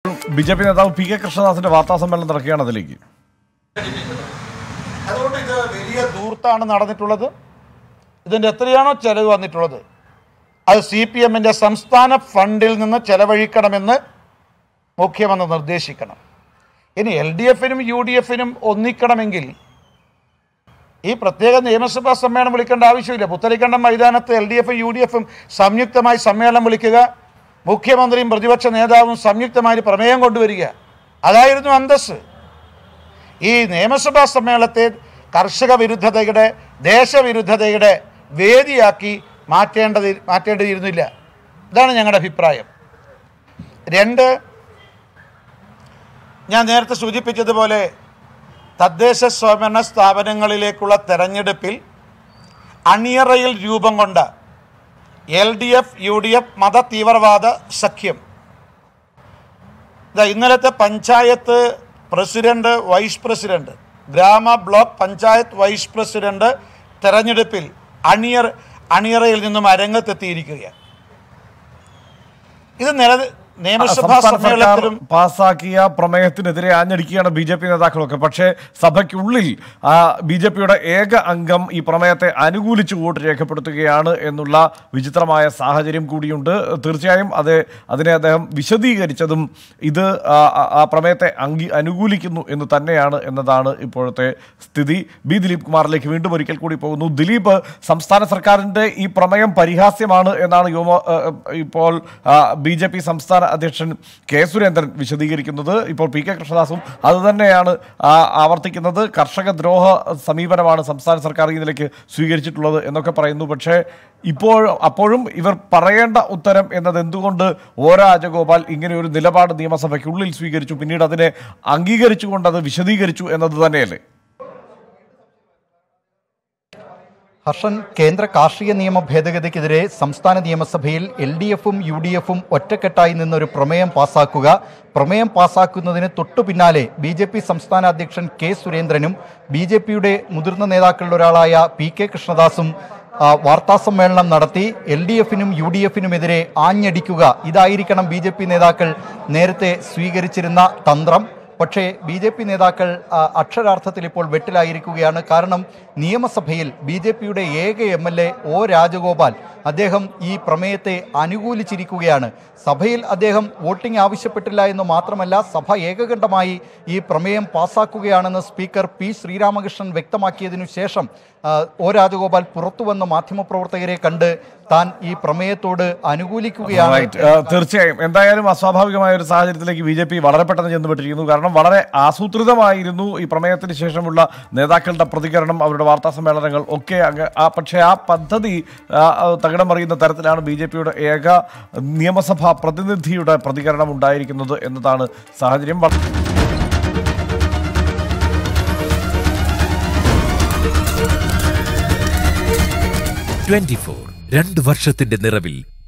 B J P നേതാവ് P K കൃഷ്ണദാസിന്റെ വാർത്താ സമ്മേളനം നടക്കുകയാണ് അതിലേക്ക് അതുകൊണ്ട് ഇത് വലിയ ദൂർത്താണ് നടന്നിട്ടുള്ളത് ഇതിൻ്റെ എത്രയാണോ ചെലവ് വന്നിട്ടുള്ളത് അത് സി പി എമ്മിൻ്റെ സംസ്ഥാന ഫണ്ടിൽ നിന്ന് ചെലവഴിക്കണമെന്ന് മുഖ്യമന്ത്രി നിർദ്ദേശിക്കണം ഇനി എൽ ഡി എഫിനും യു ഡി എഫിനും ഒന്നിക്കണമെങ്കിൽ ഈ പ്രത്യേക നിയമസഭാ സമ്മേളനം വിളിക്കേണ്ട ആവശ്യമില്ല പുത്തരിക്കണ്ടം മൈതാനത്ത് എൽ ഡി എഫും യു ഡി എഫും സംയുക്തമായി സമ്മേളനം വിളിക്കുക മുഖ്യമന്ത്രിയും പ്രതിപക്ഷ നേതാവും സംയുക്തമായി പ്രമേയം കൊണ്ടുവരിക അതായിരുന്നു അന്തസ്സ് ഈ നിയമസഭാ സമ്മേളനത്തെ കർഷക വിരുദ്ധതയുടെ ദേശവിരുദ്ധതയുടെ വേദിയാക്കി മാറ്റേണ്ടത് മാറ്റേണ്ടിയിരുന്നില്ല ഇതാണ് ഞങ്ങളുടെ അഭിപ്രായം രണ്ട് ഞാൻ നേരത്തെ സൂചിപ്പിച്ചതുപോലെ തദ്ദേശ സ്വയംഭരണ സ്ഥാപനങ്ങളിലേക്കുള്ള തെരഞ്ഞെടുപ്പിൽ അണിയറയിൽ രൂപം കൊണ്ട L D F U D F മത തീവ്രവാദ സഖ്യം ഇതാ ഇന്നലത്തെ പഞ്ചായത്ത് പ്രസിഡന്റ് വൈസ് പ്രസിഡന്റ് ഗ്രാമ ബ്ലോക്ക് പഞ്ചായത്ത് വൈസ് പ്രസിഡന്റ് തെരഞ്ഞെടുപ്പിൽ അണിയർ അണിയറയിൽ നിന്നും അരങ്ങത്തെത്തിയിരിക്കുകയാണ് ഇത് നില നിയമസഭാ സംസ്ഥാന സർക്കാർ സമ്മേളനത്തിലും പാസാക്കിയ പ്രമേയത്തിനെതിരെ ആഞ്ഞടിക്കുകയാണ് ബി ജെ പി നേതാക്കളൊക്കെ പക്ഷേ സഭയ്ക്കുള്ളിൽ ബി ജെ പിയുടെ ഏക അംഗം ഈ പ്രമേയത്തെ അനുകൂലിച്ച് വോട്ട് രേഖപ്പെടുത്തുകയാണ് എന്നുള്ള വിചിത്രമായ സാഹചര്യം കൂടിയുണ്ട് തീർച്ചയായും അത് അതിനെ അദ്ദേഹം വിശദീകരിച്ചതും ഇത് ആ, ആ, ആ പ്രമേയത്തെ അംഗീ അനുകൂലിക്കുന്നു എന്ന് തന്നെയാണ് എന്നതാണ് ഇപ്പോഴത്തെ സ്ഥിതി ബി ദിലീപ് കുമാറിലേക്ക് വീണ്ടും ഒരിക്കൽ കൂടി പോകുന്നു ദിലീപ് സംസ്ഥാന സർക്കാരിന്റെ ഈ പ്രമേയം പരിഹാസ്യമാണ് എന്നാണ് യുവ ആ, ഇപ്പോൾ ബി ജെ പി സംസ്ഥാന അധ്യക്ഷൻ കെ സുരേന്ദ്രൻ വിശദീകരിക്കുന്നത് ഇപ്പോൾ പി കെ കൃഷ്ണദാസും അതുതന്നെയാണ് ആ, ആവർത്തിക്കുന്നത് കർഷക ദ്രോഹ സമീപനമാണ് സംസ്ഥാന സർക്കാർ ഈ നിലയ്ക്ക് സ്വീകരിച്ചിട്ടുള്ളത് എന്നൊക്കെ പറയുന്നു പക്ഷേ ഇപ്പോൾ അപ്പോഴും ഇവർ പറയേണ്ട ഉത്തരം എന്നത് എന്തുകൊണ്ട് ഒ രാജഗോപാൽ ഇങ്ങനെ ഒരു നിലപാട് നിയമസഭയ്ക്കുള്ളിൽ സ്വീകരിച്ചു പിന്നീട് അതിനെ അംഗീകരിച്ചുകൊണ്ട് അത് വിശദീകരിച്ചു എന്നത് തന്നെയല്ലേ ഹർഷൻ കേന്ദ്ര കാർഷിക നിയമ ഭേദഗതിക്കെതിരെ സംസ്ഥാന നിയമസഭയിൽ എൽ ഡി എഫും യു ഡി എഫും ഒറ്റക്കെട്ടായി നിന്നൊരു പ്രമേയം പാസാക്കുക പ്രമേയം പാസാക്കുന്നതിന് തൊട്ടു പിന്നാലെ ബി ജെ പി സംസ്ഥാന അധ്യക്ഷൻ കെ സുരേന്ദ്രനും ബി ജെ പിയുടെ മുതിർന്ന നേതാക്കളിൽ ഒരാളായ പി കെ കൃഷ്ണദാസും ആ, വാർത്താസമ്മേളനം നടത്തി എൽ ഡി എഫിനും യു ഡി എഫിനുമെതിരെ ആഞ്ഞടിക്കുക ഇതായിരിക്കണം ബി ജെ പി നേതാക്കൾ നേരത്തെ സ്വീകരിച്ചിരുന്ന തന്ത്രം പക്ഷേ ബി ജെ പി നേതാക്കൾ ആ, അക്ഷരാർത്ഥത്തിൽ ഇപ്പോൾ വെട്ടിലായിരിക്കുകയാണ് കാരണം നിയമസഭയിൽ ബി ജെ പിയുടെ ഏക M L A O Rajagopal അദ്ദേഹം ഈ പ്രമേയത്തെ അനുകൂലിച്ചിരിക്കുകയാണ് സഭയിൽ അദ്ദേഹം വോട്ടിംഗ് ആവശ്യപ്പെട്ടില്ല എന്ന് മാത്രമല്ല സഭ ഏകകണ്ഠമായി ഈ പ്രമേയം പാസാക്കുകയാണെന്ന് സ്പീക്കർ പി ശ്രീരാമകൃഷ്ണൻ വ്യക്തമാക്കിയതിനു ശേഷം ആ, ഒ രാജഗോപാൽ പുറത്തു വന്ന മാധ്യമപ്രവർത്തകരെ കണ്ട് താൻ ഈ പ്രമേയത്തോട് അനുകൂലിക്കുകയാണ് റൈറ്റ് ഏഹ് തീർച്ചയായും എന്തായാലും അസ്വാഭാവികമായ ഒരു സാഹചര്യത്തിലേക്ക് ബി ജെ പി വളരെ പെട്ടെന്ന് ചെന്നുപെട്ടിരിക്കുന്നു കാരണം വളരെ ആസൂത്രിതമായിരുന്നു ഈ പ്രമേയത്തിന് ശേഷമുള്ള നേതാക്കളുടെ പ്രതികരണം അവരുടെ വാർത്താ സമ്മേളനങ്ങൾ ഒക്കെ അങ്ങ് ആ പക്ഷേ ആ പദ്ധതി ആ, ആ, തകിടം മറിയുന്ന തരത്തിലാണ് ബി ജെ പിയുടെ ഏക നിയമസഭാ പ്രതിനിധിയുടെ പ്രതികരണം ഉണ്ടായിരിക്കുന്നത് എന്നതാണ് സാഹചര്യം വ- ട്വന്റി ഫോർ രണ്ട് വർഷത്തിന്റെ നിറവിൽ